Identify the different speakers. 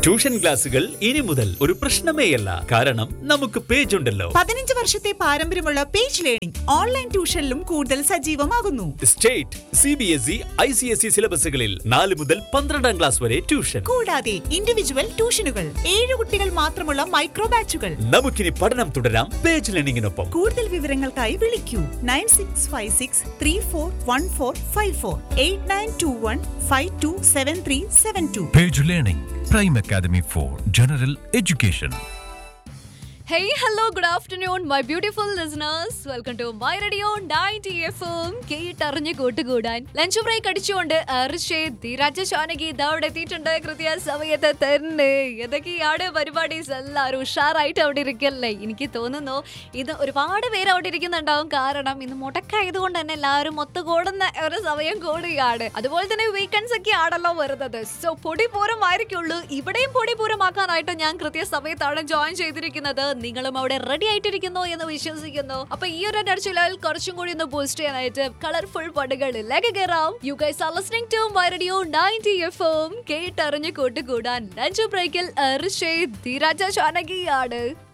Speaker 1: Tuition ക്ലാസുകൾ ഇനി മുതൽ ഒരു പ്രശ്നമേയല്ല കാരണം നമുക്ക് പേജ് ഉണ്ടല്ലോ
Speaker 2: പതിനഞ്ച് വർഷത്തെ പാരമ്പര്യമുള്ള പേജ് ലേണിംഗ് ഓൺലൈൻ ട്യൂഷനിലും കൂടുതൽ സജീവമാകുന്നു
Speaker 1: state C B S E I C S E സിലബസുകളിൽ നാല് മുതൽ പന്ത്രണ്ടാം ക്ലാസ് വരെ ട്യൂഷൻ
Speaker 2: കൂടാതെ ഇൻഡിവിജ്വൽ ട്യൂഷനുകൾ ഏഴ് കുട്ടികൾ മാത്രമുള്ള മൈക്രോ ബാച്ചുകൾ
Speaker 1: നമുക്കിനി പഠനം തുടരാം പേജ് ലേണിംഗിനൊപ്പം
Speaker 2: കൂടുതൽ വിവരങ്ങൾക്കായി വിളിക്കൂ nine six five six three four one four five four eight nine two one five two seven three seven two
Speaker 3: Page Learning, Prime Academy for General Education.
Speaker 4: Hey, hello, good afternoon, my beautiful listeners. Welcome to my radio 90 FM. കേട്ടറിഞ്ഞ് കൂട്ടുകൂടാൻ lunch break അടിച്ചുകൊണ്ട് അർഷേദ് ധീരാജ ഷാനകി ഇതാ അവിടെ എത്തിയിട്ടുണ്ട് കൃത്യ സമയത്ത് തന്നെ ഏതൊക്കെയാണ് പരിപാടീസ് എല്ലാവരും ഉഷാറായിട്ട് അവിടെ ഇരിക്കല്ലേ എനിക്ക് തോന്നുന്നു ഇത് ഒരുപാട് പേര് അവിടെ ഇരിക്കുന്നുണ്ടാവും കാരണം ഇന്ന് മുടക്കായതുകൊണ്ട് തന്നെ എല്ലാവരും ഒത്തുകൂടുന്ന ഒരു സമയം കൂടിയാണ് അതുപോലെ തന്നെ വീക്കെൻഡ്സ് ഒക്കെ ആണല്ലോ വരുന്നത് സോ പൊടിപൂരമായിരിക്കുള്ളൂ ഇവിടെയും പൊടിപൂരമാക്കാനായിട്ട് ഞാൻ കൃത്യസമയത്താണ് ജോയിൻ ചെയ്തിരിക്കുന്നത് നിങ്ങളും അവിടെ റെഡി ആയിട്ടിരിക്കുന്നു എന്ന് വിശ്വസിക്കുന്നു അപ്പൊ ഈ ഒരു എനർജിയിൽ കുറച്ചും കൂടി ഒന്ന് ബൂസ്റ്റ് ചെയ്യാനായിട്ട് കളർഫുൾ പടുകളിലേക്ക് കയറാം you guys are listening to my radio 90 FM കേട്ടറിഞ്ഞ് കൂട്ടുകൂടാൻ ലഞ്ച് ബ്രേക്കിൽ ഋഷേ ധീരാജ ചാനകിയാണ്